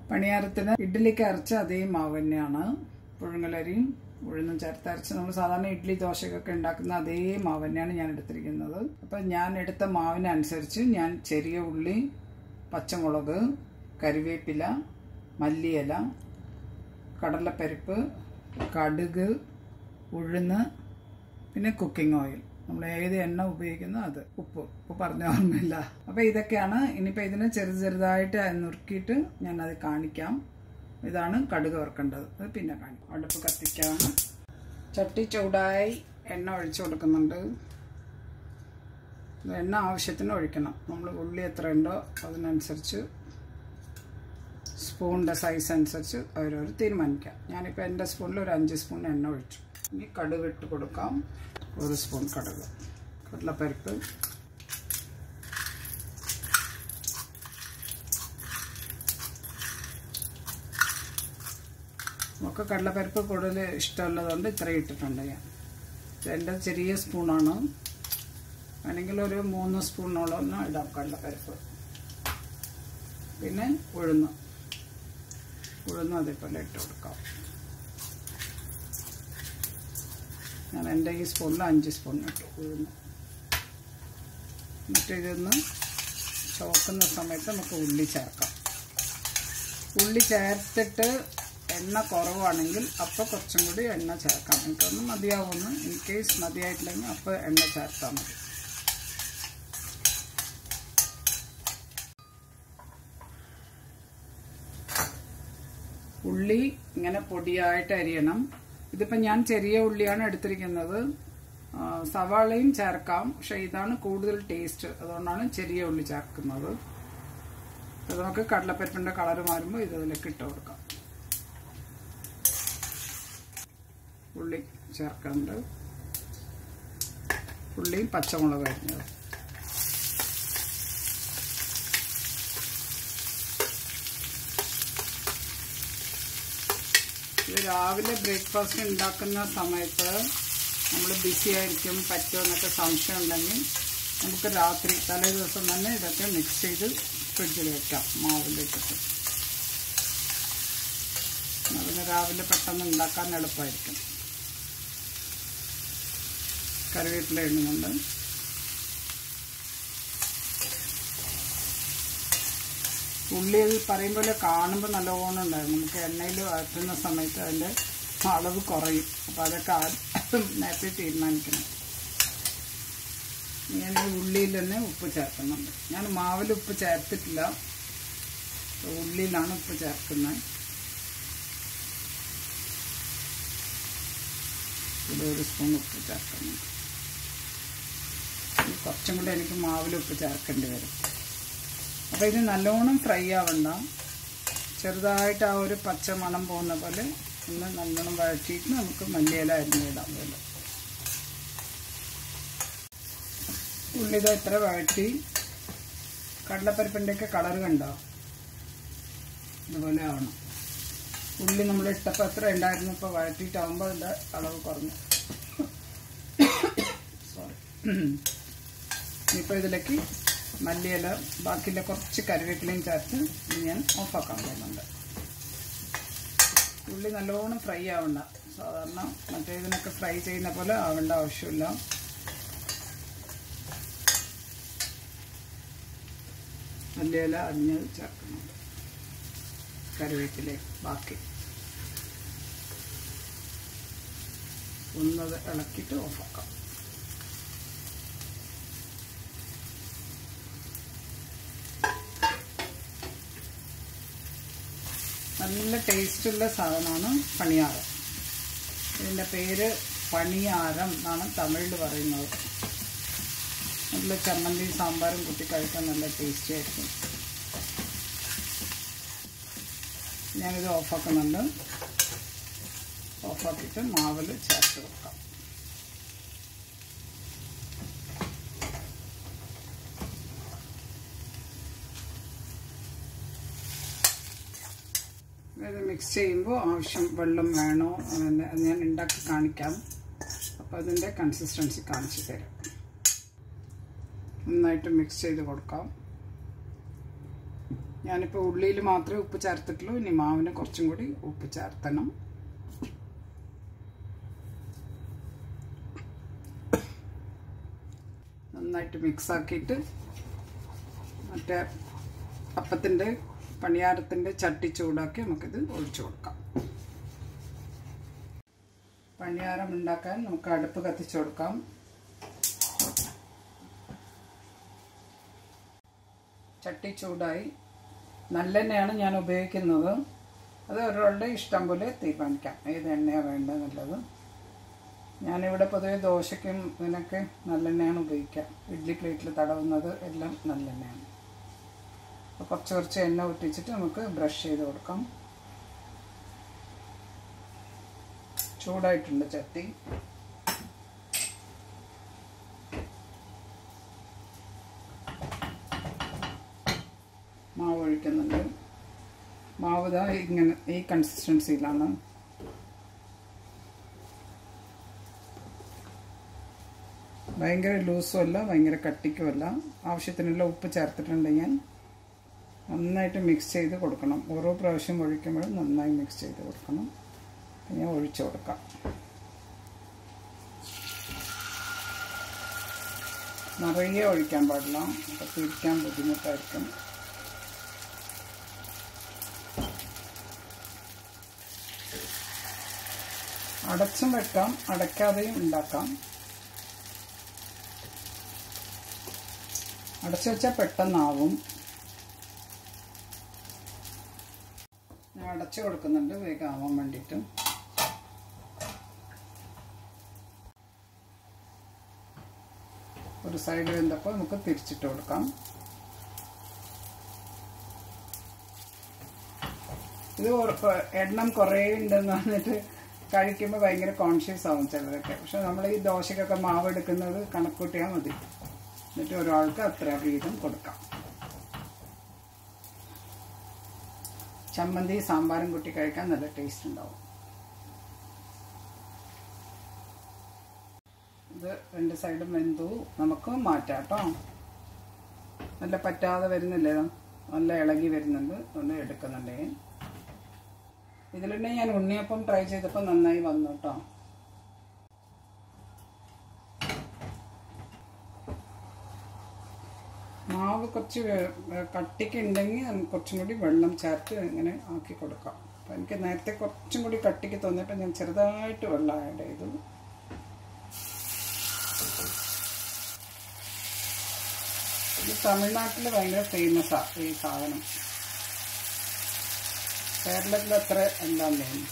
പണിയാരത്തിന് ഇഡ്ഡലിക്ക് അരച്ച അതേ മാവ് തന്നെയാണ് പുഴുങ്ങലരിയും ഉഴുന്നും ചേർത്തരച്ച് നമ്മൾ സാധാരണ ഇഡ്ഡലി ദോശയൊക്കെ ഉണ്ടാക്കുന്ന അതേ മാവ് തന്നെയാണ് ഞാൻ എടുത്തിരിക്കുന്നത് അപ്പം ഞാൻ എടുത്ത മാവിനനുസരിച്ച് ഞാൻ ചെറിയ ഉള്ളി പച്ചമുളക് കറിവേപ്പില മല്ലിയില കടലപ്പരിപ്പ് കടുക് ഉഴുന്ന് പിന്നെ കുക്കിംഗ് ഓയിൽ നമ്മൾ ഏത് എണ്ണ ഉപയോഗിക്കുന്നോ അത് ഉപ്പ് ഉപ്പ് പറഞ്ഞ ഓർമ്മയില്ല അപ്പോൾ ഇതൊക്കെയാണ് ഇനിയിപ്പോൾ ഇതിനെ ചെറു ചെറുതായിട്ട് നുറുക്കിയിട്ട് ഞാൻ അത് കാണിക്കാം ഇതാണ് കടുക് വറുക്കേണ്ടത് അത് പിന്നെ കാണിക്കാം അടുപ്പ് കത്തിക്കാം ചട്ടി ചൂടായി എണ്ണ ഒഴിച്ചു കൊടുക്കുന്നുണ്ട് എണ്ണ ആവശ്യത്തിന് ഒഴിക്കണം നമ്മൾ ഉള്ളി എത്ര ഉണ്ടോ അതിനനുസരിച്ച് സ്പൂണിൻ്റെ സൈസ് അനുസരിച്ച് അവരവർ തീരുമാനിക്കാം ഞാനിപ്പോൾ എൻ്റെ സ്പൂണിൽ ഒരു അഞ്ച് സ്പൂൺ എണ്ണ ഒഴിച്ചു ഇനി കടുക് ഇട്ട് കൊടുക്കാം ഒരു സ്പൂൺ കടുക് കടലപ്പരിപ്പ് നമുക്ക് കടലപ്പരിപ്പ് കൂടുതൽ ഇഷ്ടമുള്ളതുകൊണ്ട് ഇത്രയും ഇട്ടിട്ടുണ്ട് ഞാൻ എൻ്റെ ചെറിയ സ്പൂണാണ് വേണമെങ്കിൽ ഒരു മൂന്ന് സ്പൂണോളം ഒന്ന് ഇടാം കടലപ്പരിപ്പ് പിന്നെ ഉഴുന്ന് ഉഴുന്നും അതേപോലെ ഇട്ട് കൊടുക്കാം ഞാൻ എൻ്റെ ഈ സ്പൂണിൽ അഞ്ച് സ്പൂൺ ഇട്ടു ഉഴുന്ന് എന്നിട്ട് ഇതൊന്ന് ചോക്കുന്ന സമയത്ത് നമുക്ക് ഉള്ളി ചേർക്കാം ഉള്ളി ചേർത്തിട്ട് എണ്ണ കുറവാണെങ്കിൽ അപ്പോൾ കുറച്ചും കൂടി എണ്ണ ചേർക്കാം എനിക്കൊന്ന് മതിയാവുമെന്ന് ഇൻ കേസ് മതിയായിട്ടില്ലെങ്കിൽ അപ്പോൾ എണ്ണ ചേർത്താൽ മതി ഉള്ളി ഇങ്ങനെ പൊടിയായിട്ട് അരിയണം ഇതിപ്പോൾ ഞാൻ ചെറിയ ഉള്ളിയാണ് എടുത്തിരിക്കുന്നത് സവാളയും ചേർക്കാം പക്ഷെ ഇതാണ് കൂടുതൽ ടേസ്റ്റ് അതുകൊണ്ടാണ് ചെറിയ ഉള്ളി ചേർക്കുന്നത് അത് നമുക്ക് കടലപ്പരിപ്പിൻ്റെ കളർ മാറുമ്പോൾ ഇത് അതിലേക്ക് ഇട്ട് കൊടുക്കാം ഉള്ളി ചേർക്കുന്നുണ്ട് ഉള്ളിയും പച്ചമുളക് അരിഞ്ഞത് ഇത് രാവിലെ ബ്രേക്ക്ഫാസ്റ്റ് ഉണ്ടാക്കുന്ന സമയത്ത് നമ്മൾ ബിസി ആയിരിക്കും പറ്റുമോ എന്നൊക്കെ സംശയം ഉണ്ടെങ്കിൽ നമുക്ക് രാത്രി തലേ ദിവസം തന്നെ ഇതൊക്കെ മിക്സ് ചെയ്ത് ഫ്രിഡ്ജിൽ വെക്കാം മാവിലിട്ടിട്ട് അതിന് രാവിലെ പെട്ടെന്ന് ഉണ്ടാക്കാൻ എളുപ്പമായിരിക്കും കറിവേപ്പില ഇടുന്നുണ്ട് ഉള്ളി അത് പറയും പോലെ കാണുമ്പോൾ നല്ലോണം ഉണ്ടായിരുന്നു നമുക്ക് എണ്ണയിൽ വഴറ്റുന്ന സമയത്ത് അതിൻ്റെ അളവ് കുറയും അപ്പോൾ അതൊക്കെ നേരത്തെ തീരുമാനിക്കണം ഞാൻ ഈ ഉള്ളിയിൽ തന്നെ ഉപ്പ് ചേർക്കുന്നുണ്ട് ഞാൻ മാവിൽ ഉപ്പ് ചേർത്തിട്ടില്ല ഉള്ളിയിലാണ് ഉപ്പ് ചേർക്കുന്നത് ഇവിടെ ഒരു സ്പൂൺ ഉപ്പ് ചേർക്കുന്നുണ്ട് കുറച്ചും കൂടെ എനിക്ക് മാവിൽ ഉപ്പ് ചേർക്കേണ്ടി വരും അപ്പോൾ ഇത് നല്ലോണം ഫ്രൈ ആവണ്ട ചെറുതായിട്ട് ആ ഒരു പച്ച മണം പോകുന്ന പോലെ ഒന്ന് നല്ലോണം വഴറ്റിയിട്ട് നമുക്ക് മല്ലിയില അരിഞ്ഞിടാം പോലെ ഉള്ളിത ഇത്ര വഴറ്റി കടലപ്പരിപ്പിൻ്റെയൊക്കെ കളർ കണ്ടോ ഇതുപോലെ ആവണം ഉള്ളി നമ്മൾ ഇട്ടപ്പോൾ എത്ര ഉണ്ടായിരുന്നു ഇപ്പോൾ വഴറ്റിയിട്ടാകുമ്പോൾ അതിൻ്റെ അളവ് കുറഞ്ഞു സോറി ഇനിയിപ്പോൾ ഇതിലേക്ക് മല്ലിയില ബാക്കിയുള്ള കുറച്ച് കറിവേപ്പിലയും ചേർത്ത് ഞാൻ ഓഫാക്കാൻ പോകുന്നുണ്ട് ഉള്ളി നല്ലോണം ഫ്രൈ ആവണ്ട സാധാരണ മറ്റേതിനൊക്കെ ഫ്രൈ ചെയ്യുന്ന പോലെ ആവേണ്ട ആവശ്യമില്ല മല്ലിയില അരിഞ്ഞ് ചേർക്കുന്നുണ്ട് കറിവേപ്പില ബാക്കി ഒന്നത് ഇളക്കിയിട്ട് ഓഫാക്കാം നല്ല ടേസ്റ്റുള്ള സാധനമാണ് പണിയാരം ഇതിൻ്റെ പേര് പണിയാരം എന്നാണ് തമിഴിൽ പറയുന്നത് നല്ല ചമ്മന്തിയും സാമ്പാറും കുത്തി കഴിക്കാൻ നല്ല ടേസ്റ്റി ആയിരിക്കും ഞാനിത് ഓഫാക്കുന്നുണ്ട് ഓഫാക്കിയിട്ട് മാവിൽ ചേർത്ത് വെക്കാം ഇത് മിക്സ് ചെയ്യുമ്പോൾ ആവശ്യം വെള്ളം വേണോ എന്ന് അത് ഞാൻ ഉണ്ടാക്കി കാണിക്കാം അപ്പോൾ അതിൻ്റെ കൺസിസ്റ്റൻസി കാണിച്ചു തരാം നന്നായിട്ട് മിക്സ് ചെയ്ത് കൊടുക്കാം ഞാനിപ്പോൾ ഉള്ളിയിൽ മാത്രമേ ഉപ്പ് ചേർത്തിട്ടുള്ളൂ ഇനി മാവിന് കുറച്ചും കൂടി ഉപ്പ് ചേർത്തണം നന്നായിട്ട് മിക്സ് ആക്കിയിട്ട് മറ്റേ അപ്പത്തിൻ്റെ പണിയാരത്തിൻ്റെ ചട്ടി ചൂടാക്കി നമുക്കിത് ഒഴിച്ചു കൊടുക്കാം പണിയാരം ഉണ്ടാക്കാൻ നമുക്ക് അടുപ്പ് കത്തിച്ചു കൊടുക്കാം ചട്ടി ചൂടായി നല്ലെണ്ണയാണ് ഞാൻ ഉപയോഗിക്കുന്നത് അത് ഒരാളുടെ ഇഷ്ടം പോലെ തീരുമാനിക്കാം ഏത് എണ്ണയാണ് വേണ്ടതെന്നുള്ളത് ഞാനിവിടെ പൊതുവെ ദോശയ്ക്കും ഇതിനൊക്കെ നല്ലെണ്ണയാണ് ഉപയോഗിക്കുക ഇഡ്ഡലി പ്ലേറ്റിൽ തടവുന്നത് എല്ലാം നല്ലെണ്ണയാണ് അപ്പോൾ കുറച്ച് കുറച്ച് എണ്ണ ഒട്ടിച്ചിട്ട് നമുക്ക് ബ്രഷ് ചെയ്ത് കൊടുക്കാം ചൂടായിട്ടുണ്ട് ചട്ടി മാവ് ഒഴിക്കുന്നുണ്ട് മാവ് ഇതാ ഇങ്ങനെ ഈ കൺസിസ്റ്റൻസിയിലാണ് ഭയങ്കര ലൂസും അല്ല ഭയങ്കര കട്ടിക്കുമല്ല ആവശ്യത്തിനുള്ള ഉപ്പ് ചേർത്തിട്ടുണ്ട് ഞാൻ നന്നായിട്ട് മിക്സ് ചെയ്ത് കൊടുക്കണം ഓരോ പ്രാവശ്യം ഒഴിക്കുമ്പോഴും നന്നായി മിക്സ് ചെയ്ത് കൊടുക്കണം ഞാൻ ഒഴിച്ചു കൊടുക്കാം നിറയെ ഒഴിക്കാൻ പാടില്ല അപ്പോൾ തിരിക്കാൻ ബുദ്ധിമുട്ടായിരിക്കും അടച്ചും വെക്കാം അടയ്ക്കാതെയും ഉണ്ടാക്കാം അടച്ചു വെച്ചാൽ പെട്ടെന്നാവും ഞാൻ അടച്ചു കൊടുക്കുന്നുണ്ട് വേഗം ആവാൻ വേണ്ടിയിട്ട് ഒരു സൈഡ് വെന്തപ്പോൾ നമുക്ക് തിരിച്ചിട്ട് കൊടുക്കാം ഇത് എണ്ണം കുറേ ഉണ്ടെന്ന് പറഞ്ഞിട്ട് കഴിക്കുമ്പോൾ ഭയങ്കര കോൺഷ്യസ് ആവും ചിലരൊക്കെ പക്ഷെ നമ്മൾ ഈ ദോശക്കൊക്കെ മാവ് എടുക്കുന്നത് കണക്കൂട്ടിയാൽ മതി എന്നിട്ട് ഒരാൾക്ക് അത്ര വീതം കൊടുക്കാം ചമ്മന്തി സാമ്പാറും കൂട്ടി കഴിക്കാൻ നല്ല ടേസ്റ്റ് ഉണ്ടാവും ഇത് രണ്ട് സൈഡും വെന്തു നമുക്ക് മാറ്റാം കേട്ടോ നല്ല പറ്റാതെ വരുന്നില്ലേ നല്ല ഇളകി വരുന്നുണ്ട് അതുകൊണ്ട് എടുക്കുന്നുണ്ട് ഇതിലുണ്ടെ ഞാൻ ഉണ്ണിയപ്പം ട്രൈ ചെയ്തപ്പോൾ നന്നായി വന്നു കേട്ടോ മാവ് കുറച്ച് കട്ടിക്ക് ഉണ്ടെങ്കിൽ നമുക്ക് കുറച്ചും കൂടി വെള്ളം ചേർത്ത് ഇങ്ങനെ ആക്കി കൊടുക്കാം അപ്പം എനിക്ക് നേരത്തെ കുറച്ചും കൂടി കട്ടിക്ക് തോന്നിയപ്പോൾ ഞാൻ ചെറുതായിട്ട് വെള്ളം ആഡ് ചെയ്തു ഇത് തമിഴ്നാട്ടിൽ ഭയങ്കര ഫേമസാണ് ഈ സാധനം കേരളത്തിൽ അത്ര എന്താന്ന് തോന്നുന്നു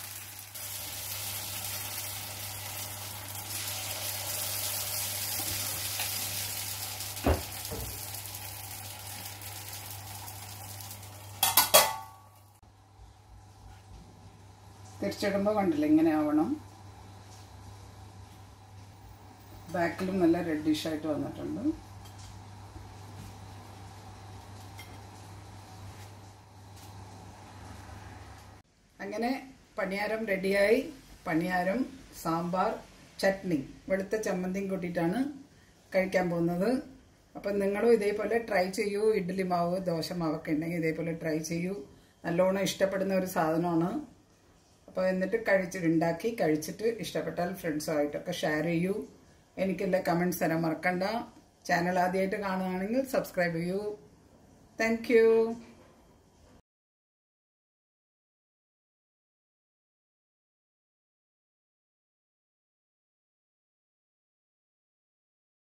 തിരിച്ചിടുമ്പോൾ കണ്ടില്ല ഇങ്ങനെ ആവണം ബാക്കിലും നല്ല റെഡിഷ് ആയിട്ട് വന്നിട്ടുണ്ട് അങ്ങനെ പണിയാരം റെഡിയായി പണിയാരം സാമ്പാർ ചട്നി വെളുത്ത ചമ്മന്തിയും കൂട്ടിയിട്ടാണ് കഴിക്കാൻ പോകുന്നത് അപ്പം നിങ്ങളും ഇതേപോലെ ട്രൈ ചെയ്യൂ ഇഡ്ഡലി മാവ് ദോശ മാവൊക്കെ ഉണ്ടെങ്കിൽ ഇതേപോലെ ട്രൈ ചെയ്യൂ നല്ലോണം ഇഷ്ടപ്പെടുന്ന ഒരു സാധനമാണ് അപ്പോൾ എന്നിട്ട് കഴിച്ചിട്ട് ഉണ്ടാക്കി കഴിച്ചിട്ട് ഇഷ്ടപ്പെട്ടാൽ ഫ്രണ്ട്സുമായിട്ടൊക്കെ ഷെയർ ചെയ്യൂ എനിക്കുള്ള കമൻറ്റ്സ് തരാൻ മറക്കണ്ട ചാനൽ ആദ്യമായിട്ട് കാണുകയാണെങ്കിൽ സബ്സ്ക്രൈബ് ചെയ്യൂ താങ്ക്